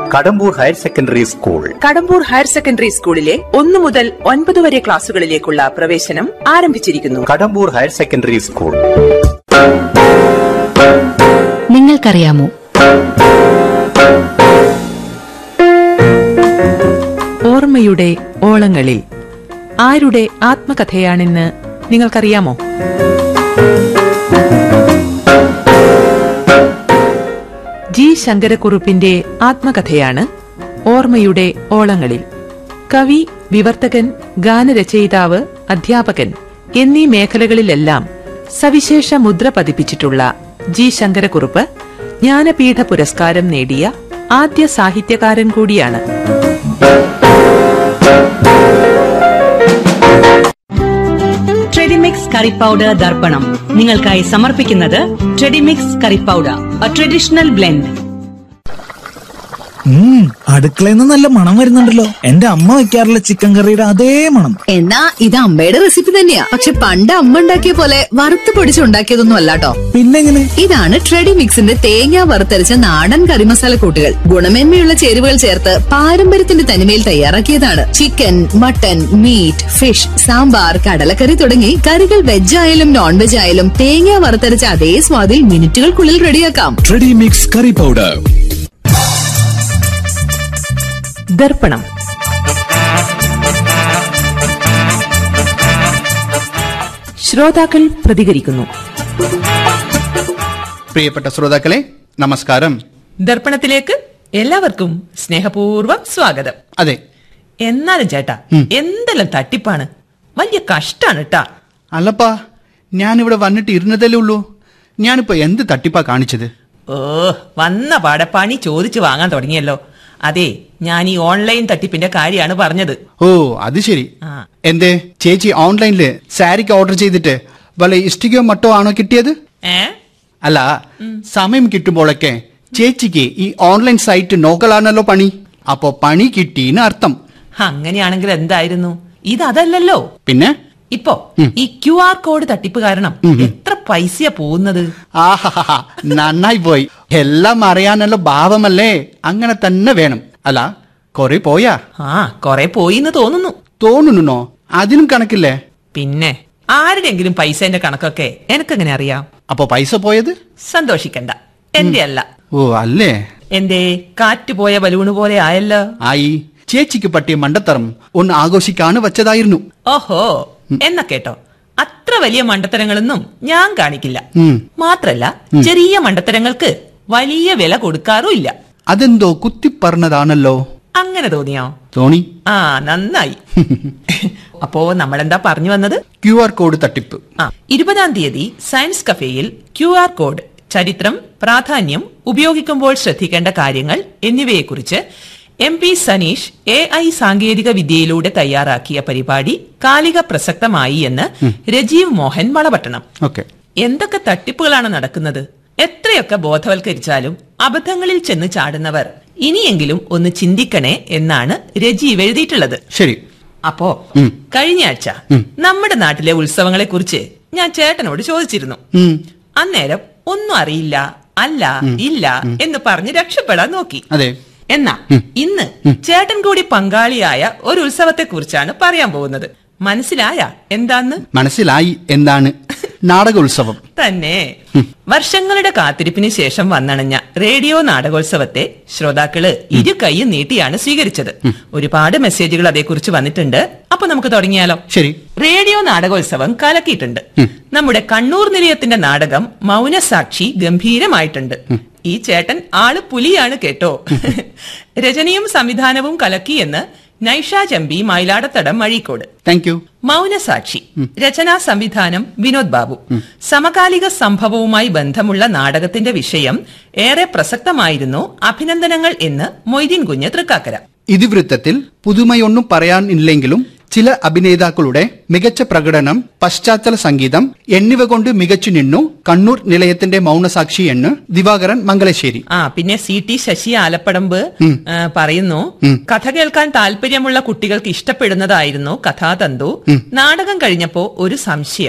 Kadambur higher secondary school Kadambur higher secondary സ്കൂളിലെ ഒന്നു മുതൽ ഒൻപത് വരെ ക്ലാസുകളിലേക്കുള്ള പ്രവേശനം ആരംഭിച്ചിരിക്കുന്നു കടമ്പൂർ ഹയർ സെക്കൻഡറി സ്കൂൾ നിങ്ങൾക്കറിയാമോ ഓർമ്മയുടെ ഓളങ്ങളിൽ ആരുടെ ആത്മകഥയാണെന്ന് നിങ്ങൾക്കറിയാമോ ജി ശങ്കരക്കുറുപ്പിന്റെ ആത്മകഥയാണ് ഓർമ്മയുടെ ഓളങ്ങളിൽ കവി വിവർത്തകൻ ഗാനരചയിതാവ് അധ്യാപകൻ എന്നീ മേഖലകളിലെല്ലാം സവിശേഷ മുദ്ര പതിപ്പിച്ചിട്ടുള്ള ജി ശങ്കരക്കുറുപ്പ് ജ്ഞാനപീഠ പുരസ്കാരം നേടിയ ആദ്യ സാഹിത്യകാരൻ കൂടിയാണ് ട്രെഡിമിക്സ് കറി പൗഡർ ദർപ്പണം നിങ്ങൾക്കായി സമർപ്പിക്കുന്നത് ട്രെഡിമിക്സ് curry powder a traditional blend ഉം അടുക്കളയിൽ നല്ല മണം വരുന്നുണ്ടല്ലോ എന്റെ അമ്മ വെക്കാറുള്ള ചിക്കൻ കറിയുടെ അതേ മണം എന്നാ ഇത് അമ്മയുടെ റെസിപ്പി തന്നെയാ പക്ഷെ പണ്ട് അമ്മ ഉണ്ടാക്കിയ പോലെ വറുത്ത് പൊടിച്ചുണ്ടാക്കിയതൊന്നും അല്ലാട്ടോ പിന്നെങ്ങനെ ഇതാണ് ട്രെഡി മിക്സിന്റെ തേങ്ങ വറുത്തരച്ച നാടൻ കറി മസാല കൂട്ടുകൾ ഗുണമേന്മയുള്ള ചേരുവകൾ ചേർത്ത് പാരമ്പര്യത്തിന്റെ തനിമയിൽ തയ്യാറാക്കിയതാണ് chicken mutton meat fish sambar കടലക്കറി തുടങ്ങി കറികൾ വെജ് ആയാലും നോൺ വെജ് ആയാലും തേങ്ങ വറുത്തരച്ച അതേ സ്വാദിൽ മിനിറ്റുകൾക്കുള്ളിൽ റെഡിയാക്കാം ട്രെഡി മിക്സ് കറി പൗഡർ ദർപ്പണം ശ്രോതാക്കൾ പ്രതികരിക്കുന്നു പ്രിയപ്പെട്ട ശ്രോതാക്കളെ നമസ്കാരം ദർപ്പണത്തിലേക്ക് എല്ലാവർക്കും സ്നേഹപൂർവ്വം സ്വാഗതം അതെ എന്നാലും ചേട്ടാ എന്തെല്ലാം തട്ടിപ്പാണ് വലിയ കഷ്ടാണ് ട്ടാ അല്ലപ്പാ ഞാനിവിടെ വന്നിട്ട് ഇരുന്നതല്ലേ ഉള്ളൂ ഞാനിപ്പോ എന്ത് തട്ടിപ്പാ കാണിച്ചത് ഓ വന്ന പാടെ പണി ചോദിച്ചു വാങ്ങാൻ തുടങ്ങിയല്ലോ അതെ ഞാൻ ഈ ഓൺലൈൻ തട്ടിപ്പിന്റെ കാര്യമാണ് പറഞ്ഞത് ഓ അത് ശരി ആ. എന്തേ ചേച്ചി ഓൺലൈനില് സാരിക്ക് ഓർഡർ ചെയ്തിട്ട് വല്ല ഇഷ്ടികയോ മട്ടോ ആണോ കിട്ടിയത് ഏ അല്ല സമയം കിട്ടുമ്പോഴൊക്കെ ചേച്ചിക്ക് ഈ ഓൺലൈൻ സൈറ്റ് നോക്കലാണല്ലോ പണി അപ്പോ പണി കിട്ടീന്ന് അർത്ഥം അങ്ങനെയാണെങ്കിൽ എന്തായിരുന്നു ഇത് അതല്ലല്ലോ പിന്നെ ഇപ്പോ ഈ ക്യു ആർ കോഡ് തട്ടിപ്പ് കാരണം എത്ര പൈസയാ പോകുന്നത് ആഹാ നന്നായി പോയി എല്ലാം അറിയാനല്ലോ ഭാവമല്ലേ അങ്ങനെ തന്നെ വേണം അല്ല കൊറേ പോയാ ആ കൊറേ പോയിന്ന് തോന്നുന്നു തോന്നുന്നോ അതിനും കണക്കില്ലേ പിന്നെ ആരുടെങ്കിലും പൈസന്റെ കണക്കൊക്കെ എനക്കെങ്ങനെ അറിയാം അപ്പൊ പൈസ പോയത് സന്തോഷിക്കണ്ട എന്റെ അല്ല ഓ അല്ലേ എന്തേ കാറ്റ് പോയ ബലൂണ് പോലെ ആയല്ലോ ആയി ചേച്ചിക്ക് പറ്റിയ മണ്ടത്തരം ഒന്ന് ആഘോഷിക്കാണ് വച്ചതായിരുന്നു ഓഹോ എന്നാ കേട്ടോ അത്ര വലിയ മണ്ടത്തരങ്ങളൊന്നും ഞാൻ കാണിക്കില്ല ഉം. മാത്രല്ല ചെറിയ മണ്ടത്തരങ്ങൾക്ക് വലിയ വില കൊടുക്കാറും ഇല്ല അതെന്തോ കുത്തിപ്പറഞ്ഞതാണല്ലോ അങ്ങനെ തോന്നിയോ തോണി ആ നന്നായി അപ്പോ നമ്മളെന്താ പറഞ്ഞു വന്നത് ക്യു ആർ കോഡ് തട്ടിപ്പ് ആ ഇരുപതാം തീയതി സയൻസ് കഫേയിൽ ക്യു ആർ കോഡ് ചരിത്രം പ്രാധാന്യം ഉപയോഗിക്കുമ്പോൾ ശ്രദ്ധിക്കേണ്ട കാര്യങ്ങൾ എന്നിവയെക്കുറിച്ച് M P Saneesh A I സാങ്കേതിക വിദ്യയിലൂടെ തയ്യാറാക്കിയ പരിപാടി കാലിക പ്രസക്തമായി എന്ന് രജീവ് മോഹൻ വളപട്ടണം ഓക്കെ എന്തൊക്കെ തട്ടിപ്പുകളാണ് നടക്കുന്നത് എത്രയൊക്കെ ബോധവൽക്കരിച്ചാലും അബദ്ധങ്ങളിൽ ചെന്ന് ചാടുന്നവർ ഇനിയെങ്കിലും ഒന്ന് ചിന്തിക്കണേ എന്നാണ് രജീവ് എഴുതിയിട്ടുള്ളത് ശരി അപ്പോ ഉം. കഴിഞ്ഞ ആഴ്ച നമ്മുടെ നാട്ടിലെ ഉത്സവങ്ങളെ കുറിച്ച് ഞാൻ ചേട്ടനോട് ചോദിച്ചിരുന്നു ഉം. അന്നേരം ഒന്നും അറിയില്ല അല്ല ഇല്ല എന്ന് പറഞ്ഞ് രക്ഷപ്പെടാൻ നോക്കി അതെ എന്നാ ഇന്ന് ചേട്ടൻ കൂടി പങ്കാളിയായ ഒരു ഉത്സവത്തെ കുറിച്ചാണ് പറയാൻ പോകുന്നത് മനസ്സിലായ എന്താന്ന് മനസ്സിലായി എന്താണ് നാടകോത്സവം തന്നെ വർഷങ്ങളുടെ കാത്തിരിപ്പിന് ശേഷം വന്നണഞ്ഞ റേഡിയോ നാടകോത്സവത്തെ ശ്രോതാക്കള് ഇരു കൈയും നീട്ടിയാണ് സ്വീകരിച്ചത് ഒരുപാട് മെസ്സേജുകൾ അതേക്കുറിച്ച് വന്നിട്ടുണ്ട് അപ്പൊ നമുക്ക് തുടങ്ങിയാലോ ശരി റേഡിയോ നാടകോത്സവം കലക്കിയിട്ടുണ്ട് നമ്മുടെ കണ്ണൂർ നിലയത്തിന്റെ നാടകം മൗനസാക്ഷി ഗംഭീരമായിട്ടുണ്ട് ഈ ചേട്ടൻ ആള് പുലിയാണ് കേട്ടോ രചനയും സംവിധാനവും കലക്കിയെന്ന് നൈഷ ചമ്പി മയിലാടത്തടം മഴീക്കോട് താങ്ക് യു മൗനസാക്ഷി രചനാ സംവിധാനം വിനോദ് ബാബു സമകാലിക സംഭവവുമായി ബന്ധമുള്ള നാടകത്തിന്റെ വിഷയം ഏറെ പ്രസക്തമായിരുന്നു അഭിനന്ദനങ്ങൾ എന്ന് മൊയ്തീൻ കുഞ്ഞ് തൃക്കാക്കര ഇതിവൃത്തത്തിൽ പുതുമയൊന്നും പറയാനില്ലെങ്കിലും ചില അഭിനേതാക്കളുടെ മികച്ച പ്രകടനം പശ്ചാത്തല സംഗീതം എന്നിവ കൊണ്ട് മികച്ചു നിന്നു കണ്ണൂർ നിലയത്തിന്റെ മൗനസാക്ഷി എന്ന് ദിവാകരൻ മംഗലശ്ശേരി ആ പിന്നെ സി ടി ശശി ആലപ്പടമ്പ് ആ, പറയുന്നു കഥ കേൾക്കാൻ താല്പര്യമുള്ള കുട്ടികൾക്ക് ഇഷ്ടപ്പെടുന്നതായിരുന്നു കഥാതന്തു നാടകം കഴിഞ്ഞപ്പോ ഒരു സംശയം